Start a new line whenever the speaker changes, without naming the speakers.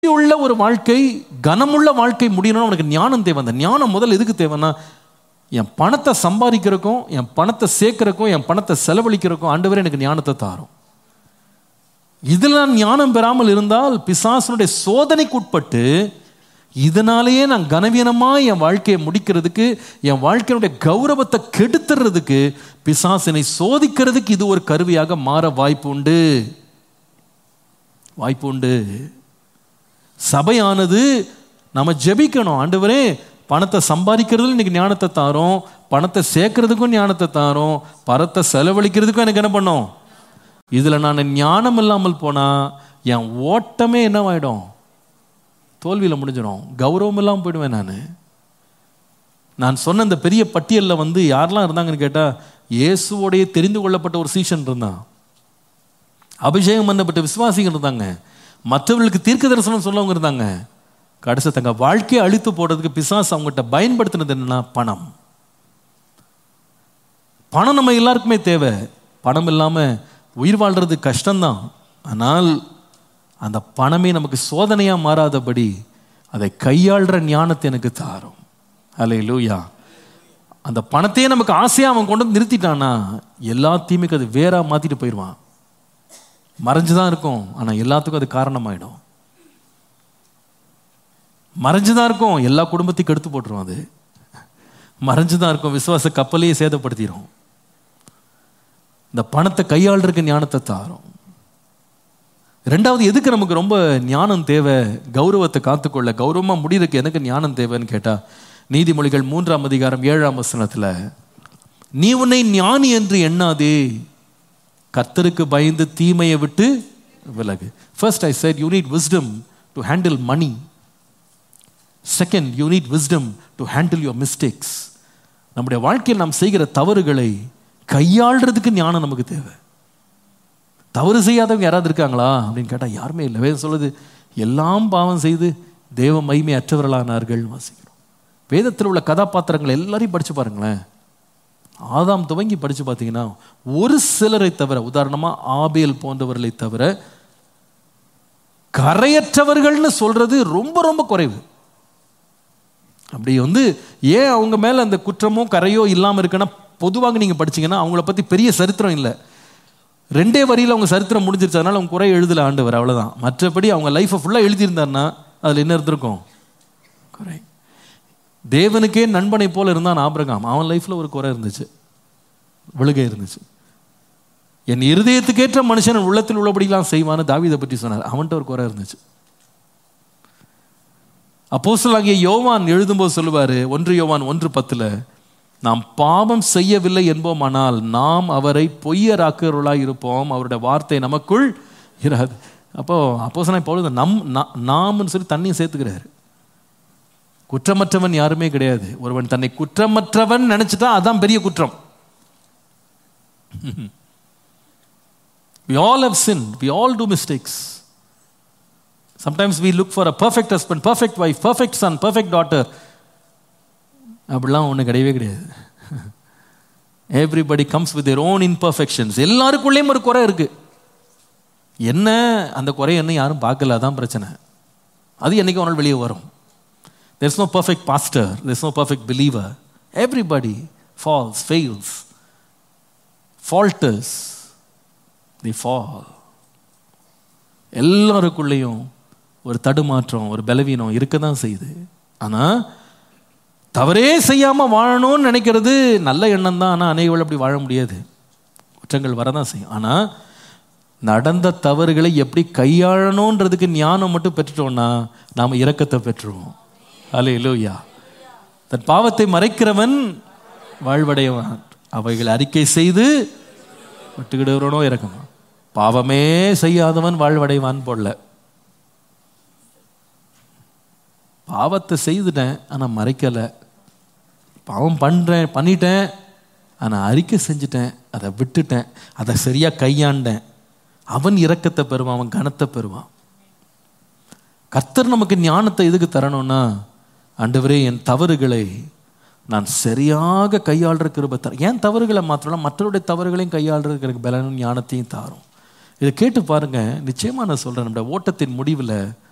உள்ள ஒரு வாழ்க்கை கனமுள்ள வாழ்க்கை முடியணும்னு உனக்கு ஞானம் தேவை அந்த ஞானம் முதல்ல எதுக்கு தேவைன்னா என் பணத்தை சம்பாதிக்கிறதுக்கும் என் பணத்தை சேர்க்கறதுக்கும் என் பணத்தை செலவழிக்கிறதுக்கும் ஆண்டவரே எனக்கு ஞானத்தை தாரும் இதில் நான் ஞானம் பெறாமல் இருந்தால் பிசாசனுடைய சோதனைக்கு உட்பட்டு இதனாலேயே நான் கனவீனமா என் வாழ்க்கையை முடிக்கிறதுக்கு என் வாழ்க்கையினுடைய கௌரவத்தை கெடுத்துறதுக்கு பிசாசனை சோதிக்கிறதுக்கு இது ஒரு கருவியாக மாற வாய்ப்பு உண்டு வாய்ப்பு உண்டு சபையானது நம்ம ஜெபிக்கணும் ஆண்டவரே பணத்தை சம்பாதிக்கிறதுல இன்னைக்கு ஞானத்தை தாரோம் பணத்தை சேர்க்கறதுக்கும் ஞானத்தை தாரோம் பணத்தை செலவழிக்கிறதுக்கும் எனக்கு என்ன பண்ணும் இதில் நான் ஞானம் இல்லாமல் போனால் என் ஓட்டமே என்னவாயிடும் தோல்வியில் முடிஞ்சிடும் கௌரவம் இல்லாமல் போயிடுவேன் நான் நான் சொன்ன இந்த பெரிய பட்டியலில் வந்து யாரெல்லாம் இருந்தாங்கன்னு கேட்டால் இயேசுவோடைய தெரிந்து கொள்ளப்பட்ட ஒரு சீசன் இருந்தான் அபிஷேகம் பண்ணப்பட்ட விசுவாசிகள் இருந்தாங்க மற்றவர்களுக்கு தீர்க்க தரிசனம் சொல்லவங்க இருந்தாங்க கடைசி தங்க வாழ்க்கையை அழித்து போடுறதுக்கு பிசாசு அவங்ககிட்ட பயன்படுத்தினது என்னன்னா பணம் பணம் நம்ம எல்லாருக்குமே தேவை பணம் இல்லாமல் உயிர் வாழ்றது கஷ்டம்தான் ஆனால் அந்த பணமே நமக்கு சோதனையாக மாறாதபடி அதை கையாளுற ஞானத்தை எனக்கு தாரும் அலை லூயா அந்த பணத்தையே நமக்கு ஆசையாக அவன் கொண்டு வந்து நிறுத்திட்டானா எல்லாத்தையுமே அது வேற மாற்றிட்டு போயிடுவான் மறைஞ்சு தான் இருக்கும் ஆனால் எல்லாத்துக்கும் அது காரணமாயிடும் மறைஞ்சு தான் இருக்கும் எல்லா குடும்பத்தையும் கெடுத்து போட்டுரும் அது மறைஞ்சு தான் இருக்கும் விசுவாச கப்பலையே சேதப்படுத்திடும் இந்த பணத்தை கையாளுறதுக்கு ஞானத்தை தாரும் ரெண்டாவது எதுக்கு நமக்கு ரொம்ப ஞானம் தேவை கௌரவத்தை காத்துக்கொள்ள கௌரவமா முடியறதுக்கு எனக்கு ஞானம் தேவைன்னு கேட்டா நீதிமொழிகள் மூன்றாம் அதிகாரம் ஏழாம் வசனத்துல நீ உன்னை ஞானி என்று எண்ணாதே கர்த்தருக்கு பயந்து தீமையை விட்டு விலகு first I said you need wisdom to handle money second you need wisdom to handle your mistakes நம்முடைய வாழ்க்கையில் நாம் செய்கிற தவறுகளை கையாளுறதுக்கு ஞானம் நமக்கு தேவை தவறு செய்யாதவங்க யாராவது இருக்காங்களா அப்படின்னு கேட்டால் யாருமே இல்லை வேதம் சொல்லுது எல்லாம் பாவம் செய்து தேவ மகிமை அற்றவர்களானார்கள் வாசிக்கிறோம் வேதத்தில் உள்ள கதாபாத்திரங்கள் எல்லாரையும் படிச்சு பாருங்களேன் ஆதாம் துவங்கி படிச்சு பார்த்தீங்கன்னா ஒரு சிலரை தவிர உதாரணமா ஆபேல் போன்றவர்களை தவிர கரையற்றவர்கள்னு சொல்றது ரொம்ப ரொம்ப குறைவு அப்படி வந்து ஏன் அவங்க மேல அந்த குற்றமோ கரையோ இல்லாம இருக்குன்னா பொதுவாக நீங்க படிச்சீங்கன்னா அவங்கள பத்தி பெரிய சரித்திரம் இல்லை ரெண்டே வரியில் அவங்க சரித்திரம் முடிஞ்சிருச்சு அதனால அவங்க குறை எழுதல ஆண்டவர் அவ்வளவுதான் மற்றபடி அவங்க லைஃப்பை ஃபுல்லாக எழுதியிருந்தாருன்னா அதில் என்ன இருந்திருக்கும் குறை தேவனுக்கே நண்பனை போல இருந்தான் ஆபிரகாம் அவன் லைஃப்ல ஒரு குறை இருந்துச்சு விழுகை இருந்துச்சு என் இருதயத்துக்கேற்ற மனுஷன் உள்ளத்தில் உள்ளபடிலாம் செய்வான்னு தாவீதை பற்றி சொன்னார் அவன்கிட்ட ஒரு குறை இருந்துச்சு அப்போஸ்தலனாகிய யோவான் எழுதும்போது சொல்லுவாரு ஒன்று யோவான் ஒன்று பத்துல நாம் பாவம் செய்யவில்லை என்போமானால் நாம் அவரை பொய்யராக்குறவர்களாய் இருப்போம் அவருடைய வார்த்தை நமக்குள் இராது அப்போ அப்போஸ்தலனாகிய பவுல் நம் நா- நாம்னு சொல்லி தண்ணியும் சேர்த்துக்கிறாரு குற்றமற்றவன் யாருமே கிடையாது ஒருவன் தன்னை குற்றமற்றவன் நினைச்சிட்டா அதான் பெரிய குற்றம் we all have sinned we all do mistakes sometimes we look for a perfect husband perfect wife perfect son perfect daughter அப்படிலாம் ஒன்றும் கிடையவே கிடையாது everybody comes with their own imperfections எல்லாருக்குள்ளேயும் ஒரு குறை இருக்கு என்ன அந்த குறை என்ன யாரும் பார்க்கல அதான் பிரச்சனை அது என்னைக்கு ஒரு நாள் வெளியே வரும் there's no perfect pastor there's no perfect believer everybody falls fails falters they fall எல்லாருக்குள்ளேயும் ஒரு தடுமாற்றம் ஒரு பலவீனம் இருக்க தான் செய்யுது ஆனா தவறே செய்யாம வாழணும்னு நினைக்கிறது நல்ல எண்ணம் தான் ஆனால் அநேகர்கள் அப்படி வாழ முடியாது குற்றங்கள் வரதான் செய்யும் ஆனா நடந்த தவறுகளை எப்படி கையாளணுன்றதுக்கு ஞானம் மட்டும் பெற்றுட்டோம்னா நாம இரக்கத்தை பெற்றுருவோம் அலே லூயா தன் பாவத்தை மறைக்கிறவன் வாழ்வடையவன் அவைகளை அறிக்கை செய்து விட்டுக்கிடுறவனோ இறக்கமா பாவமே செய்யாதவன் வாழ்வடைவான் போடல பாவத்தை செய்துட்டேன் ஆனா மறைக்கல பாவம் பண்றேன் பண்ணிட்டேன் ஆனா அறிக்கை செஞ்சுட்டேன் அதை விட்டுட்டேன் அதை சரியா கையாண்டேன் அவன் இரக்கத்தை பெறுவான் அவன் கனத்தை பெறுவான் கர்த்தர் நமக்கு ஞானத்தை எதுக்கு தரணும்னா ஆண்டவரே என் தவறுகளை நான் சரியாக கையாளுற கிருபை தர ஏன் தவறுகளை மாத்திரம் மற்றவருடைய தவறுகளையும் கையாளுறதுக்கு எனக்கு பலனும் ஞானத்தையும் தாரும் இதை கேட்டு பாருங்க நிச்சயமா நான் சொல்றேன் நம்முடைய ஓட்டத்தின் முடிவில்